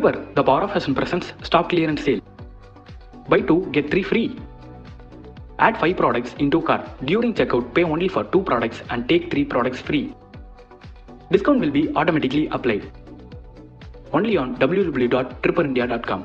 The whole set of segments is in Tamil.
Tripper, the power of fashion presents stock clearance sale. Buy 2, get 3 free. Add 5 products into cart. During checkout, pay only for 2 products and take 3 products free. Discount will be automatically applied. Only on www.tripperindia.com.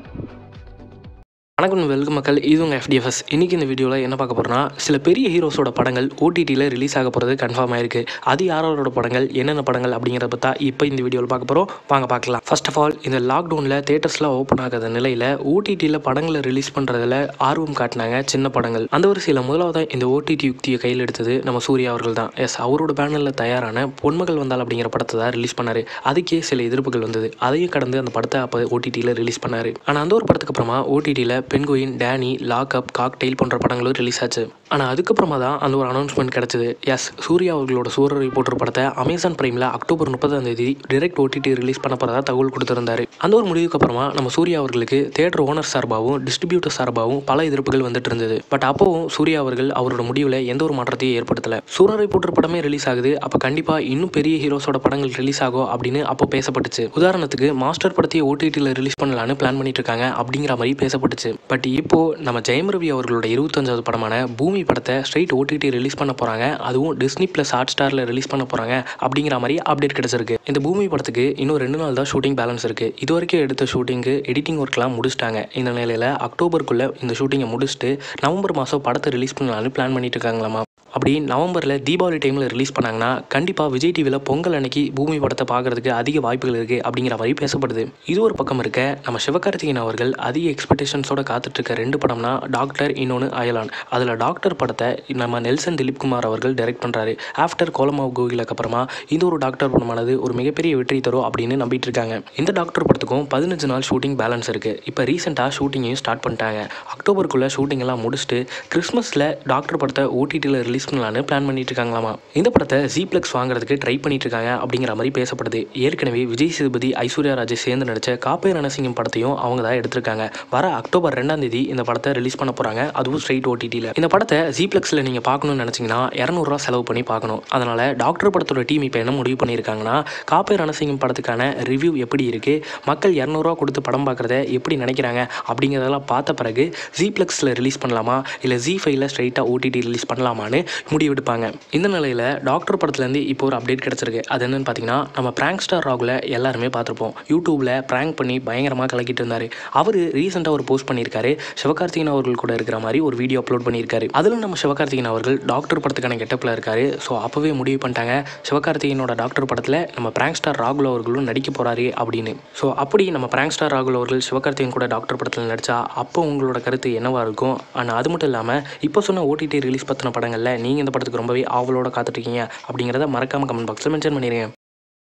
வணக்கம் வெல்கம் மக்கள் இது உங்கள் எஃப்டிஎஃப்எஸ் இன்றைக்கி இந்த வீடியோவில் என்ன பார்க்க போகிறோன்னா சில பெரிய ஹீரோஸோட படங்கள் ஓடிடியில் ரிலீஸ் ஆக போகிறது கன்ஃபார்ம் ஆயிருக்கு அது யாரோட படங்கள் என்னென்ன படங்கள் அப்படிங்கிறத பற்றா இப்போ இந்த வீடியோவில் பார்க்க போகிறோம் வாங்க பார்க்கலாம் ஃபர்ஸ்ட் ஆஃப் ஆல் இந்த லாக்டவுனில் தேட்டர்ஸ்லாம் ஓப்பன் ஆகாத நிலையில் ஓடிடியில் படங்களை ரிலீஸ் பண்ணுறதுல ஆர்வம் காட்டினாங்க சின்ன படங்கள் அந்த வரிசையில் முதலாவதாக இந்த ஓடிடி யுக்தியை கையில் எடுத்தது நம்ம சூர்யா அவர்கள் தான் எஸ் அவரோட பேனலில் தயாரான பொன்மகள் வந்தால் அப்படிங்கிற படத்தை தான் ரிலீஸ் பண்ணார் அதுக்கே சில எதிர்ப்புகள் வந்தது அதையும் கடந்து அந்த படத்தை அப்போ ஓடிடியில் ரிலீஸ் பண்ணார் ஆனால் அந்த ஒரு படத்துக்கு அப்புறமா ஓடிடியில் பென்குயின் டேனி லாக்அப் காக்டெயில் போன்ற படங்களும் ரிலீஸ் ஆச்சு ஆனால் அதுக்கப்புறமா தான் அந்த ஒரு அனௌன்ஸ்மெண்ட் கிடச்சிது எஸ் சூர்யா அவர்களோட சூரரை போன்ற படத்தை அமேசான் பிரைமில் அக்டோபர் முப்பதாம் தேதி டிரெக்ட் ஓடிடி ரிலீஸ் பண்ண போகிறதா தகவல் கொடுத்திருந்தாரு அந்த ஒரு முடிவுக்கு அப்புறமா நம்ம சூர்யா அவர்களுக்கு தேட்டர் ஓனர் சார்பாகவும் டிஸ்ட்ரிபியூட்டர் சார்பாகவும் பல எதிர்ப்புகள் வந்துட்டு இருந்தது பட் அப்போவும் சூர்யா அவர்கள் அவரோட முடிவில் எந்த ஒரு மாற்றத்தையும் ஏற்படுத்தலை சூரரை போன்ற படமே ரிலீஸ் ஆகுது அப்போ கண்டிப்பாக இன்னும் பெரிய ஹீரோஸோட படங்கள் ரிலீஸ் ஆகும் அப்படின்னு அப்போ பேசப்பட்டுச்சு உதாரணத்துக்கு மாஸ்டர் படத்தையே ஓடிடியில் ரிலீஸ் பண்ணலான்னு பிளான் பண்ணிட்டு இருக்காங்க அப்படிங்கிற மாதிரி பேசப்பட்டுச்சு பட் இப்போ நம்ம ஜெயம் ரவி அவர்களோட இருபத்தஞ்சாவது படமான பூமி படத்தை ஸ்ட்ரைட் ஓடிடி ரிலீஸ் பண்ண போறாங்க அதுவும் டிஸ்னி பிளஸ் ஹாட் ஸ்டாரில் ரிலீஸ் பண்ண போறாங்க அப்படிங்கிற மாதிரி அப்டேட் கிடைச்சிருக்கு இந்த பூமி படத்துக்கு இன்னும் ரெண்டு நாள் தான் ஷூட்டிங் பேலன்ஸ் இருக்கு இது வரைக்கும் எடுத்த ஷூட்டிங்கு எடிட்டிங் ஒர்க்லாம் முடிச்சிட்டாங்க இந்த நிலையில அக்டோபருக்குள்ள இந்த ஷூட்டிங்கை முடிச்சுட்டு நவம்பர் மாதம் படத்தை ரிலீஸ் பண்ணலாம்னு பிளான் பண்ணிட்டு இருக்காங்களாமா அப்படி நவம்பரில் தீபாவளி டைமில் ரிலீஸ் பண்ணாங்கன்னா கண்டிப்பாக விஜய் டிவியில் பொங்கல் அன்னைக்கு பூமி படத்தை பார்க்கறதுக்கு அதிக வாய்ப்புகள் இருக்குது அப்படிங்கிற மாதிரி பேசப்படுது இது ஒரு பக்கம் இருக்க நம்ம சிவகார்த்திகேயன் அவர்கள் அதிக எக்ஸ்பெக்டேஷன்ஸோட காத்துட்டு இருக்க ரெண்டு படம்னா டாக்டர் இன்னொன்று அயலான் அதில் டாக்டர் படத்தை நம்ம நெல்சன் திலீப் குமார் அவர்கள் டைரக்ட் பண்ணுறாரு ஆஃப்டர் கோலமாவ் கோகிலுக்கு அப்புறமா இந்த ஒரு டாக்டர் படமானது ஒரு மிகப்பெரிய வெற்றி தரும் அப்படின்னு நம்பிட்டு இருக்காங்க இந்த டாக்டர் படத்துக்கும் பதினஞ்சு நாள் ஷூட்டிங் பேலன்ஸ் இருக்குது இப்போ ரீசெண்டாக ஷூட்டிங்கையும் ஸ்டார்ட் பண்ணிட்டாங்க அக்டோபருக்குள்ளே ஷூட்டிங் எல்லாம் முடிச்சுட்டு கிறிஸ்மஸில் டாக்டர் படத்தை ஓடிடியில் ரிலீஸ் பண்ணலான்னு பிளான் பண்ணிட்டு இருக்காங்களாமா இந்த படத்தை ஜிப்ளெக்ஸ் வாங்குறதுக்கு ட்ரை பண்ணிட்டு இருக்காங்க அப்படிங்கிற மாதிரி பேசப்படுது ஏற்கனவே விஜய் சேதுபதி ஐஸ்வர்யா ராஜேஷ் சேர்ந்து நடிச்ச காப்பே ரணசிங்கம் படத்தையும் அவங்க தான் எடுத்திருக்காங்க வர அக்டோபர் ரெண்டாம் தேதி இந்த படத்தை ரிலீஸ் பண்ண போறாங்க அதுவும் ஸ்ட்ரைட் ஓடிடியில் இந்த படத்தை ஜிப்ளெக்ஸில் நீங்கள் பார்க்கணும்னு நினச்சிங்கன்னா இரநூறுவா செலவு பண்ணி பார்க்கணும் அதனால டாக்டர் படத்தோட டீம் இப்போ என்ன முடிவு பண்ணியிருக்காங்கன்னா காப்பே ரணசிங்கம் படத்துக்கான ரிவ்யூ எப்படி இருக்கு மக்கள் இரநூறுவா கொடுத்து படம் பார்க்குறத எப்படி நினைக்கிறாங்க அப்படிங்கிறதெல்லாம் பார்த்த பிறகு ஜிப்ளெக்ஸில் ரிலீஸ் பண்ணலாமா இல்லை ஜி ஃபைவ்ல ஸ்ட்ரைட்டாக ஓடிடி ரிலீஸ் பண்ணலாமான்னு முடிவெடுப்பாங்க இந்த நிலையில் டாக்டர் படத்துலேருந்து இப்போ ஒரு அப்டேட் கிடச்சிருக்கு அது என்னன்னு பார்த்தீங்கன்னா நம்ம பிராங்க் ஸ்டார் ராகுல எல்லாருமே பார்த்துருப்போம் யூடியூப்பில் ப்ராங்க் பண்ணி பயங்கரமாக கலக்கிட்டு இருந்தார் அவர் ரீசெண்டாக ஒரு போஸ்ட் பண்ணியிருக்காரு சிவகார்த்திகேயன் அவர்கள் கூட இருக்கிற மாதிரி ஒரு வீடியோ அப்லோட் பண்ணியிருக்காரு அதில் நம்ம சிவகார்த்திகேயன் அவர்கள் டாக்டர் படத்துக்கான கெட்டப்பில் இருக்காரு ஸோ அப்போவே முடிவு பண்ணிட்டாங்க சிவகார்த்திகேயனோட டாக்டர் படத்தில் நம்ம பிராங்க் ஸ்டார் ராகுல் அவர்களும் நடிக்க போகிறாரு அப்படின்னு ஸோ அப்படி நம்ம பிராங்க் ஸ்டார் ராகுல் அவர்கள் சிவகார்த்திகேயன் கூட டாக்டர் படத்தில் நடித்தா அப்போ உங்களோட கருத்து என்னவா இருக்கும் ஆனால் அது மட்டும் இல்லாமல் இப்போ சொன்ன ஓடிடி ரிலீஸ் பற்றின படங்களில் நீங்கள் இந்த படத்துக்கு ரொம்பவே ஆவலோட காத்துட்ருக்கீங்க அப்படிங்கிறத மறக்காமல் கமெண்ட் பாக்ஸில் மென்ஷன் பண்ணிடுங்க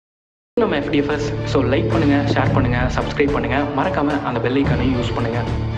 நம்ம எஃப்டிஎஃப்எஸ் ஸோ லைக் பண்ணுங்கள் ஷேர் பண்ணுங்கள் சப்ஸ்கிரைப் பண்ணுங்கள் மறக்காமல் அந்த பெல் ஐக்கானையும் யூஸ் பண்ணுங்கள்